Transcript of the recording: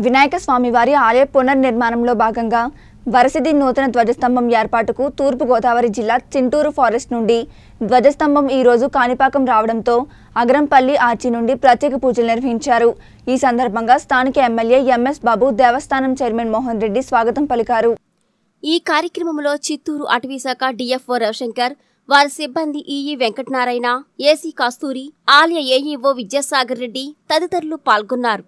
వినాయక స్వామివారి ఆలయ పునర్నిర్మాణంలో భాగంగా వరసిది నూతన ధ్వజస్తంభం ఏర్పాటుకు తూర్పు గోదావరి జిల్లా చింటూరు ఫారెస్ట్ నుండి ధ్వజస్తంభం ఈ రోజు కాణిపాకం రావడంతో అగరంపల్లి ఆర్చి నుండి ప్రత్యేక పూజలు నిర్వహించారు ఈ సందర్భంగా స్థానిక ఎమ్మెల్యే ఎంఎస్ బాబు దేవస్థానం చైర్మన్ మోహన్ రెడ్డి స్వాగతం పలికారు ఈ కార్యక్రమంలో చిత్తూరు అటవీశాఖ డిఎఫ్ఓ రవిశంకర్ వారి సిబ్బంది ఈఈ వెంకటనారాయణ ఏసీ కస్తూరి ఆలయ ఏఈఓ విద్యాసాగర్ రెడ్డి తదితరులు పాల్గొన్నారు